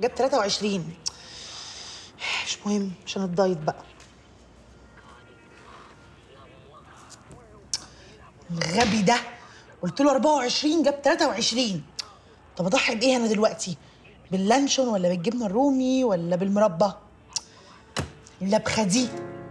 جاب 23 مش مهم عشان الدايت بقى الغبي ده قلت له 24 جاب 23 طب اضحي بايه انا دلوقتي باللانشون ولا بالجبنه الرومي ولا بالمربى اللبخه دي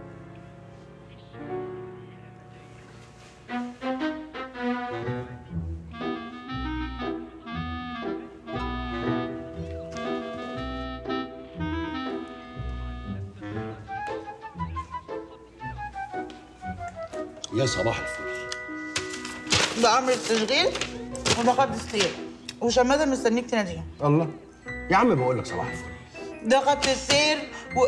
يا صباح الفل بعمل التشغيل وباخد السير وشماتة مستنيك تناديها الله يا عم بقول لك صباح الفل ده خدت السير و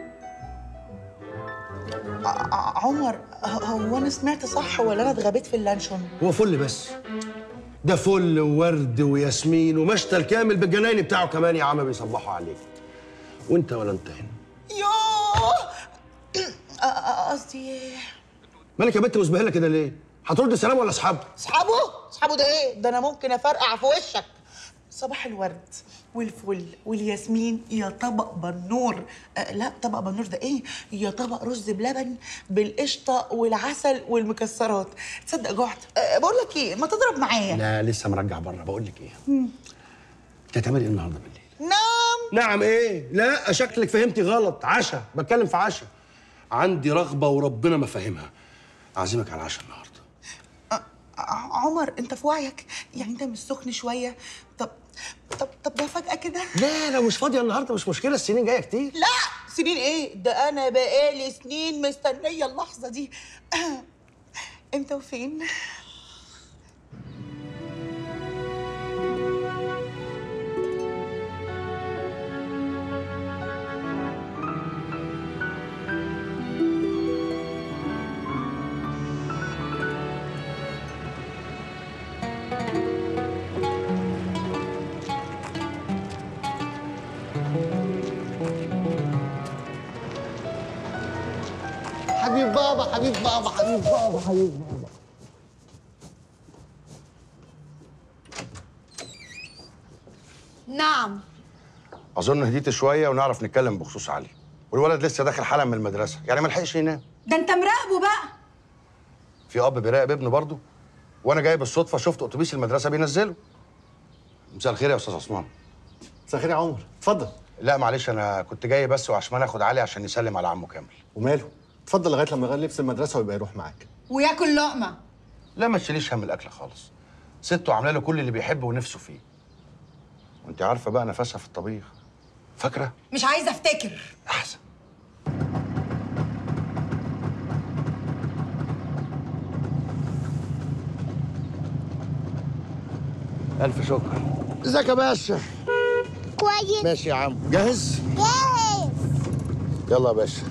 ع- ع- عمر ه- هو انا سمعت صح ولا انا اتغبيت في اللانشون هو فل بس ده فل وورد وياسمين ومشتل كامل بالجناين بتاعه كمان يا عم بيصبحوا عليك وانت ولا انت هنا يوه أ- أ- قصدي مالك يا بنت مسبهله كده ليه هترد السلام ولا اصحابه اصحابه اصحابه ده ايه ده انا ممكن افرقع في وشك صباح الورد والفل والياسمين يا طبق بنور أه لا طبق بنور ده ايه يا طبق رز بلبن بالقشطه والعسل والمكسرات تصدق جعت أه بقول لك ايه ما تضرب معايا لا لسه مرجع بره بقول لك ايه انت هتعملي ايه النهارده بالليل نعم نعم ايه لا شكلك فهمتي غلط عشاء بتكلم في عشاء عندي رغبه وربنا ما فاهمها اعزمك على العشاء النهارده ع- عمر انت في وعيك يعني انت مش سخن شويه طب طب طب ده فجاه كده لا لو مش فاضيه النهارده مش مشكله السنين جايه كتير لا سنين ايه ده انا بقالي سنين مستنيه اللحظه دي امتى وفين حبيب بابا حبيب بابا حبيب بابا حبيب بابا نعم اظن هديت شويه ونعرف نتكلم بخصوص علي والولد لسه داخل حالا من المدرسه يعني ما لحقش ينام ده انت مراقبه بقى في اب بيراقب ابنه برضه وانا جاي بالصدفه شفت اتوبيس المدرسه بينزله مساء الخير يا استاذ عثمان مساء الخير يا عمر اتفضل لا معلش انا كنت جاي بس وعشان اخد علي عشان يسلم على عمه كامل وماله اتفضل لغايه لما يغير لبس المدرسه ويبقى يروح معاك وياكل لقمه لا ما تشيليش هم الاكل خالص سته عامله له كل اللي بيحبه ونفسه فيه وانت عارفه بقى نفسها في الطبيخ فاكره مش عايزه افتكر احسن الف شكر ازيك يا باشا كويس ماشي يا عم جاهز جاهز يلا يا باشا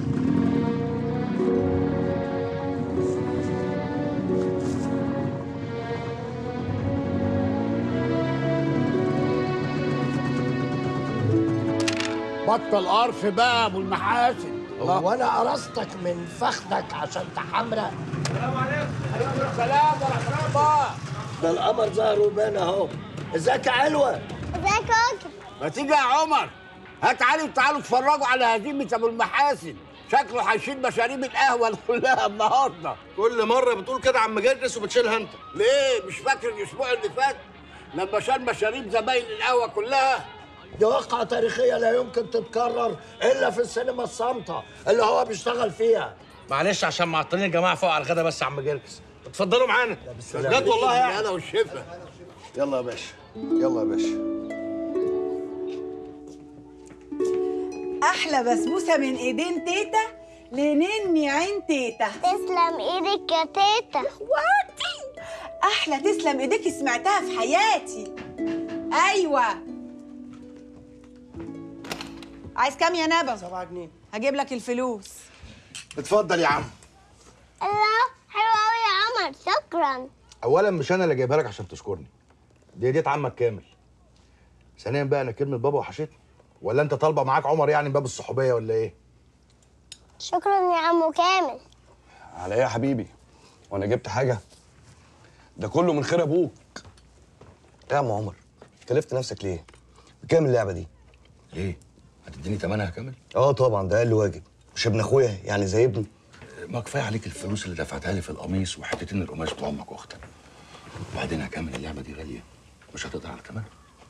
بطل قرف بقى ابو المحاسن هو انا قرصتك من فخدك عشان تحمرق السلام عليكم السلام ورحمه الله ده القمر ظهر وبان اهو ازيك يا علوه ازيك يا راجل ما تيجي يا عمر هات علي وتعالوا اتفرجوا على هزيمه ابو المحاسن شكله هيشيل مشاريب القهوه كلها النهارده كل مره بتقول كده عم جرس وبتشيلها انت ليه مش فاكر الاسبوع اللي فات لما شال مشاريب زباين القهوه كلها دي واقعة تاريخية لا يمكن تتكرر إلا في السينما الصامتة اللي هو بيشتغل فيها معلش عشان معطلين الجماعه فوق على الغدا بس يا عم جركس اتفضلوا معانا بجد والله يعني انا والشفا يلا يا باشا يلا يا باشا احلى بسبوسه من ايدين تيتا لنني عين تيتا تسلم ايدك يا تيتا واتي احلى تسلم ايديك سمعتها في حياتي ايوه عايز كام يا نبا سبعة جنيه هجيب لك الفلوس اتفضل يا عم الله حلو قوي يا عمر شكرا اولا مش انا اللي جايبها لك عشان تشكرني دي ديت عمك كامل ثانيا بقى انا كلمه بابا وحشتني ولا انت طالبه معاك عمر يعني من باب الصحوبيه ولا ايه شكرا يا عمو كامل على ايه يا حبيبي وانا جبت حاجه ده كله من خير ابوك ايه يا عم عمر كلفت نفسك ليه بكام اللعبه دي ليه؟ هتديني تمنها كامل؟ اه طبعا ده اقل واجب مش ابن اخويا يعني زي ابني ما كفايه عليك الفلوس اللي دفعتها لي في القميص وحتتين القماش بتوع امك واختك وبعدين يا كامل اللعبه دي غاليه مش هتقدر على ثمنها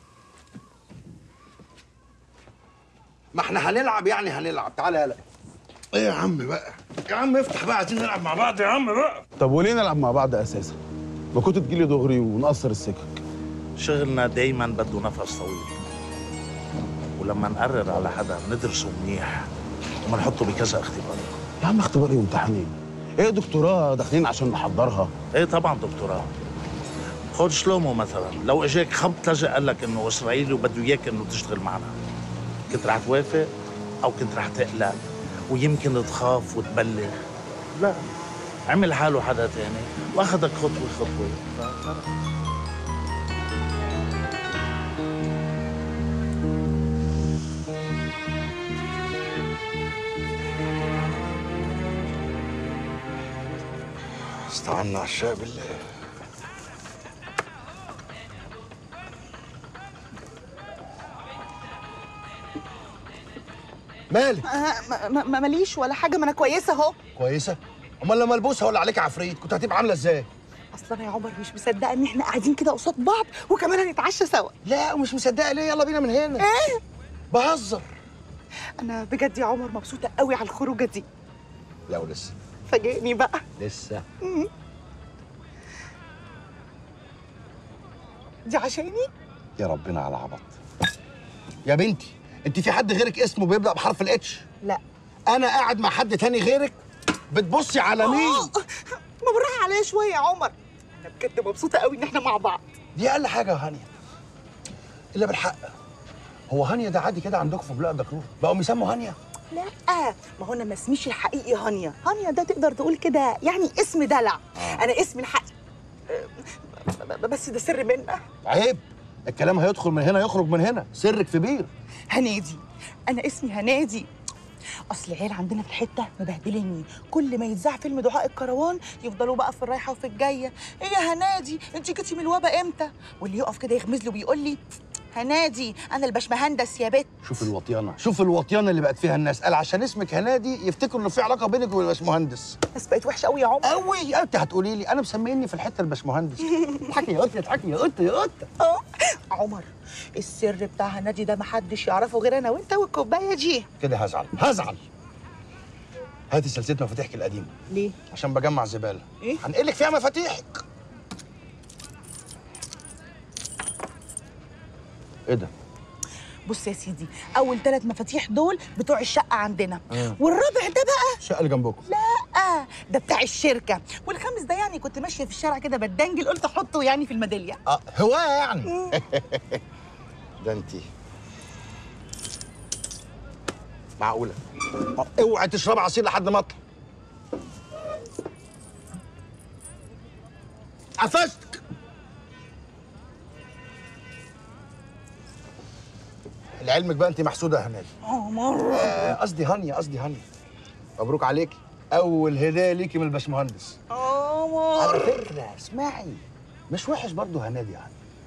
ما احنا هنلعب يعني هنلعب تعالى يلا ايه يا عم بقى يا عم افتح بقى عايزين نلعب مع بعض يا عم بقى طب وليه نلعب مع بعض اساسا؟ ما كنت تجيلي دغري ونقصر السكك شغلنا دايما بده نفس طويل ولما نقرر على حدا ندرسه منيح ومنحطه بكذا اختبار يا عم اختبار ايه وامتحانين؟ ايه دكتوراه داخلين عشان نحضرها ايه طبعا دكتوراه خد شلومو مثلا لو اجاك خبط لجأ قال لك انه اسرائيلي وبده اياك انه تشتغل معنا كنت رح توافق او كنت رح تقلق ويمكن تخاف وتبلغ لا عمل حاله حدا تاني واخذك خطوه خطوه ففرق. استعنا على الشاي بالله مالك ما, ما, ما ماليش ولا حاجه ما انا كويسه اهو كويسه امال لما البوسه ولا عليك عفريت كنت هتبقى عامله ازاي اصل انا يا عمر مش مصدقه ان احنا قاعدين كده قصاد بعض وكمان هنتعشى سوا لا ومش مصدقه ليه يلا بينا من هنا ايه بهزر انا بجد يا عمر مبسوطه قوي على الخروجه دي لا ولسه فاجئني بقى لسه دي عشاني يا ربنا على عبط يا بنتي انت في حد غيرك اسمه بيبدا بحرف الاتش لا انا قاعد مع حد تاني غيرك بتبصي على مين آه، ما بالراحه عليا شويه يا عمر انا بجد مبسوطه قوي ان احنا مع بعض دي اقل حاجه يا هانيا الا بالحق هو هانيا ده عادي كده عندكم في بلاد دكرور بقوا بيسموا هانيا لا ما هو انا ما اسميش الحقيقي هانيا هانيا ده تقدر تقول كده يعني اسم دلع انا اسمي الحقيقي أه، ب- ب- بس ده سر منا عيب الكلام هيدخل من هنا يخرج من هنا سرك في بير هنادي انا اسمي هنادي اصل العيال عندنا في الحته مبهدليني كل ما يتذاع فيلم دعاء الكروان يفضلوا بقى في الرايحه وفي الجايه ايه يا هنادي انت جيتي من الوبا امتى واللي يقف كده يغمز له بيقول لي هنادي انا الباشمهندس يا بت شوف الوطيانه شوف الوطيانه اللي بقت فيها الناس قال عشان اسمك هنادي يفتكروا انه في علاقه بينك وبين الباشمهندس بس بقت وحشه قوي يا عمر قوي انت هتقولي لي انا مسميني في الحته الباشمهندس اضحكي يا قطه اضحكي يا قطه يا قطه اه عمر السر بتاع هنادي ده محدش يعرفه غير انا وانت والكوبايه دي كده هزعل هزعل هاتي سلسله مفاتيحك القديمه ليه عشان بجمع زباله إيه؟ هنقلك فيها مفاتيحك ايه ده بص يا سيدي اول ثلاث مفاتيح دول بتوع الشقه عندنا والرابع ده بقى الشقه اللي جنبكم لا ده بتاع الشركه والخامس ده يعني كنت ماشيه في الشارع كده بدنجل قلت احطه يعني في الميداليه اه هوايه يعني ده انت معقوله آه، اوعي تشرب عصير لحد ما اطلع قفشتك لعلمك بقى انت محسوده يا هنادي عمر آه، قصدي هانيا قصدي هانيا مبروك عليكي اول هديه ليكي من الباشمهندس عمر على فكره اسمعي مش وحش برضه هنادي يعني